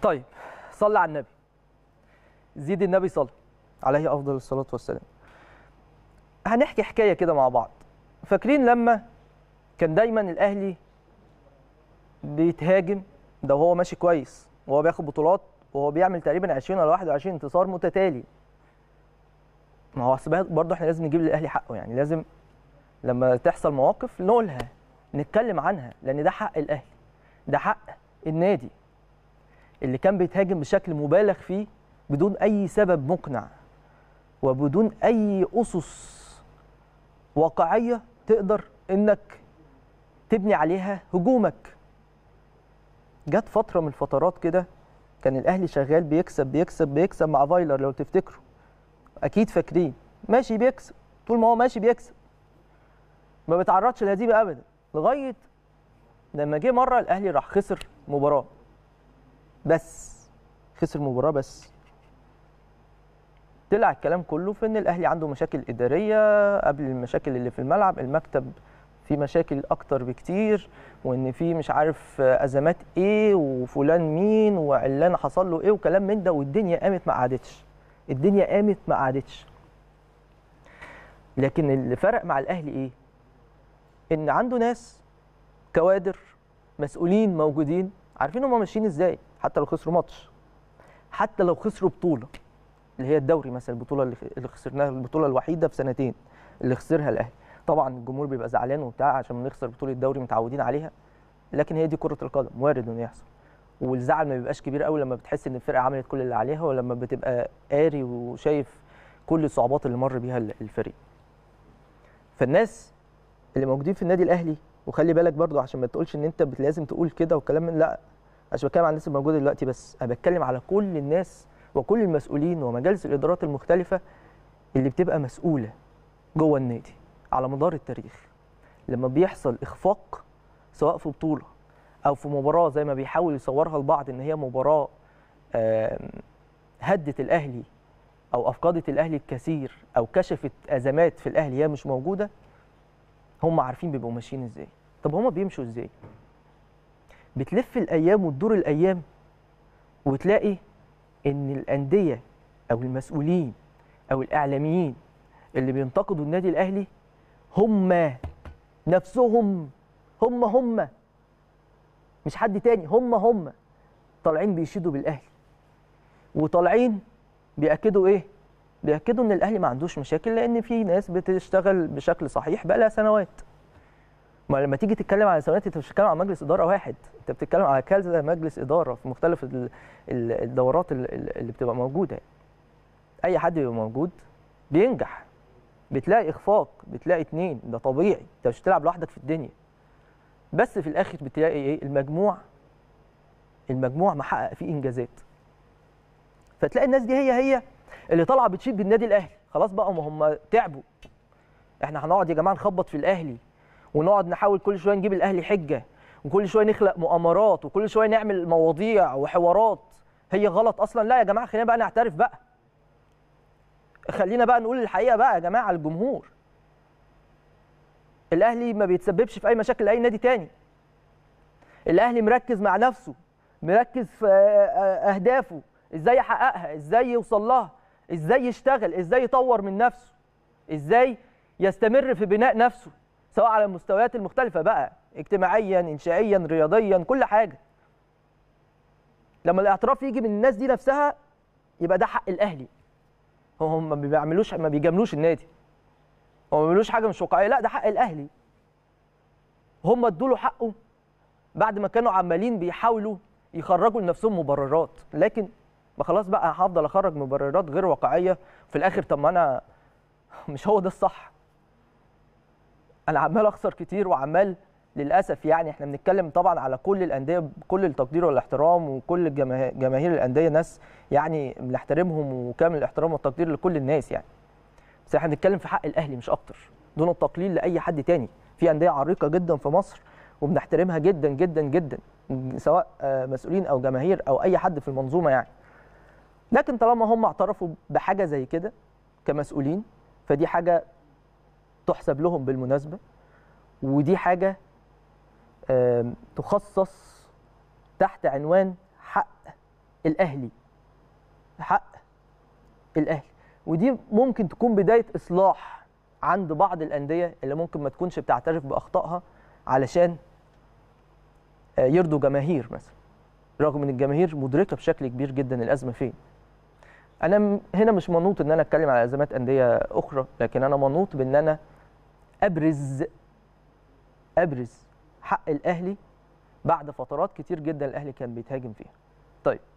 طيب صلى على النبي زيد النبي صلى عليه افضل الصلاه والسلام هنحكي حكايه كده مع بعض فاكرين لما كان دايما الاهلي بيتهاجم ده وهو ماشي كويس وهو بياخد بطولات وهو بيعمل تقريبا 20 ولا 21 انتصار متتالي ما هو اصل برضه احنا لازم نجيب للاهلي حقه يعني لازم لما تحصل مواقف نقولها نتكلم عنها لان ده حق الاهلي ده حق النادي اللي كان بيتهاجم بشكل مبالغ فيه بدون اي سبب مقنع وبدون اي اسس واقعيه تقدر انك تبني عليها هجومك جت فتره من الفترات كده كان الاهلي شغال بيكسب بيكسب بيكسب مع فايلر لو تفتكروا اكيد فاكرين ماشي بيكسب طول ما هو ماشي بيكسب ما بيتعرضش لهزيمه ابدا لغايه لما جه مره الاهلي راح خسر مباراه بس خسر مباراه بس طلع الكلام كله في ان الاهلي عنده مشاكل اداريه قبل المشاكل اللي في الملعب المكتب في مشاكل اكتر بكتير وان في مش عارف ازمات ايه وفلان مين وعلان حصل له ايه وكلام من ده والدنيا قامت ما قعدتش الدنيا قامت ما قعدتش لكن اللي فرق مع الاهلي ايه ان عنده ناس كوادر مسؤولين موجودين عارفين هم ماشيين ازاي حتى لو خسروا ماتش حتى لو خسروا بطوله اللي هي الدوري مثلا البطوله اللي خسرناها البطوله الوحيده في سنتين اللي خسرها الاهلي طبعا الجمهور بيبقى زعلان وبتاع عشان نخسر بطوله الدوري متعودين عليها لكن هي دي كره القدم وارد انه يحصل والزعل ما بيبقاش كبير قوي لما بتحس ان الفرقه عملت كل اللي عليها ولما بتبقى قاري وشايف كل الصعوبات اللي مر بيها الفريق فالناس اللي موجودين في النادي الاهلي وخلي بالك برضو عشان ما تقولش ان انت لازم تقول كده وكلام من لا عشان بتكلم عن الناس الموجوده دلوقتي بس انا بتكلم على كل الناس وكل المسؤولين ومجالس الادارات المختلفه اللي بتبقى مسؤوله جوه النادي على مدار التاريخ لما بيحصل اخفاق سواء في بطوله او في مباراه زي ما بيحاول يصورها البعض ان هي مباراه هدت الاهلي او افقدت الاهلي الكثير او كشفت ازمات في الاهلي هي مش موجوده هم عارفين بيبقوا ماشيين ازاي طب هم بيمشوا ازاي بتلف الايام وتدور الايام وتلاقي ان الانديه او المسؤولين او الاعلاميين اللي بينتقدوا النادي الاهلي هم نفسهم هم هم مش حد تاني هم هم طالعين بيشيدوا بالاهلي وطالعين بياكدوا ايه بياكدوا ان الاهلي ما عندوش مشاكل لان في ناس بتشتغل بشكل صحيح بقى لها سنوات ما لما تيجي تتكلم على سنوات انت مش بتتكلم على مجلس اداره واحد انت بتتكلم على كذا مجلس اداره في مختلف الدورات اللي بتبقى موجوده اي حد بيبقى موجود بينجح بتلاقي اخفاق بتلاقي اتنين ده طبيعي انت مش بتلعب لوحدك في الدنيا بس في الاخر بتلاقي ايه المجموع المجموع محقق فيه انجازات فتلاقي الناس دي هي هي اللي طالعه بتشيد بالنادي الاهلي خلاص بقى ما هم تعبوا احنا هنقعد يا جماعه نخبط في الاهلي ونقعد نحاول كل شويه نجيب الاهلي حجه وكل شويه نخلق مؤامرات وكل شويه نعمل مواضيع وحوارات هي غلط اصلا لا يا جماعه خلينا بقى نعترف بقى خلينا بقى نقول الحقيقه بقى يا جماعه الجمهور الاهلي ما بيتسببش في اي مشاكل لاي نادي تاني الاهلي مركز مع نفسه مركز في اهدافه ازاي يحققها ازاي يوصل لها ازاي يشتغل ازاي يطور من نفسه ازاي يستمر في بناء نفسه سواء على المستويات المختلفه بقى اجتماعيا انشائيا رياضيا كل حاجه لما الاعتراف يجي من الناس دي نفسها يبقى ده حق الاهلي هم ما بيعملوش ما بيجاملوش النادي هم ما بيعملوش حاجه مش واقعيه لا ده حق الاهلي هم ادوا له حقه بعد ما كانوا عمالين بيحاولوا يخرجوا لنفسهم مبررات لكن ما خلاص بقى هفضل اخرج مبررات غير واقعيه في الاخر طب ما انا مش هو ده الصح انا عمال اخسر كتير وعمال للاسف يعني احنا بنتكلم طبعا على كل الانديه بكل التقدير والاحترام وكل جماهير الانديه ناس يعني بنحترمهم وكامل الاحترام والتقدير لكل الناس يعني بس احنا بنتكلم في حق الاهلي مش اكتر دون التقليل لاي حد تاني في انديه عريقه جدا في مصر وبنحترمها جدا جدا جدا سواء مسؤولين او جماهير او اي حد في المنظومه يعني لكن طالما هم اعترفوا بحاجه زي كده كمسؤولين فدي حاجه تحسب لهم بالمناسبه ودي حاجه تخصص تحت عنوان حق الاهلي حق الاهلي ودي ممكن تكون بدايه اصلاح عند بعض الانديه اللي ممكن ما تكونش بتعترف باخطائها علشان آه، يرضوا جماهير مثلا رغم ان الجماهير مدركه بشكل كبير جدا الازمه فين انا م- هنا مش منوط ان انا اتكلم على ازمات انديه اخرى لكن انا منوط بان انا ابرز ابرز حق الاهلي بعد فترات كتير جدا الاهلي كان بيتهاجم فيها طيب